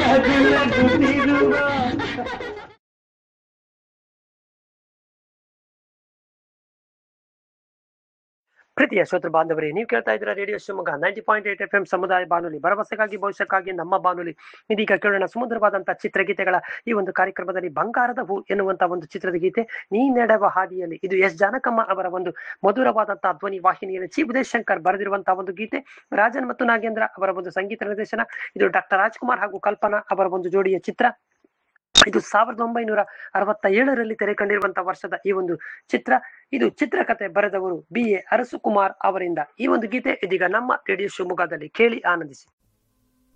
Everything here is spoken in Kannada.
ನಗುತ್ತಿರುವ ಪ್ರೀತಿಯ ಶ್ರೋತೃ ಬಾಂಧವರೇ ನೀವು ಕೇಳ್ತಾ ಇದ್ದೀರಾ radio Shivamogga ninety point eight F M ಸಮುದಾಯ ಬಾನುಲಿ ಭರವಸೆಗಾಗಿ ಭವಿಷ್ಯಕ್ಕಾಗಿ ನಮ್ಮ ಬಾನುಲಿ ಇದೀಗ ಕೇಳೋಣ ಸುಮಧುರವಾದಂತಹ ಚಿತ್ರಗೀತೆಗಳ ಈ ಒಂದು ಕಾರ್ಯಕ್ರಮದಲ್ಲಿ ಬಂಗಾರದ ಹೂ ಎನ್ನುವಂತ ಒಂದು ಚಿತ್ರದ ಗೀತೆ ನೀ ನಡೆವ ಹಾದಿಯಲ್ಲಿ ಇದು ಎಸ್ ಜಾನಕಮ್ಮ ಅವರ ಒಂದು ಮಧುರವಾದಂತಹ ಧ್ವನಿ ವಾಹಿನಿಯಲ್ಲಿ ಚಿ ಉದಯ್ ಶಂಕರ್ ಬರೆದಿರುವಂತಹ ಒಂದು ಗೀತೆ ರಾಜನ್ ಮತ್ತು ನಾಗೇಂದ್ರ ಅವರ ಒಂದು ಸಂಗೀತ ನಿರ್ದೇಶನ ಇದು ಡಾಕ್ಟರ್ ರಾಜ್ಕುಮಾರ್ ಹಾಗೂ ಕಲ್ಪನಾ ಅವರ ಒಂದು ಜೋಡಿಯ ಚಿತ್ರ ಇದು ಸಾವಿರದ ಒಂಬೈನೂರ ಅರವತ್ತ ಏಳರಲ್ಲಿ ತೆರೆ ಕಂಡಿರುವಂತಹ ವರ್ಷದ ಈ ಒಂದು ಚಿತ್ರ ಇದು ಚಿತ್ರಕಥೆ ಬರೆದವರು ಬಿ ಎ ಅರಸುಕುಮಾರ್ ಅವರಿಂದ ಈ ಒಂದು ಗೀತೆ ಇದೀಗ ನಮ್ಮ ರೇಡಿಯೋ ಶಿವಮೊಗ್ಗದಲ್ಲಿ ಕೇಳಿ ಆನಂದಿಸಿ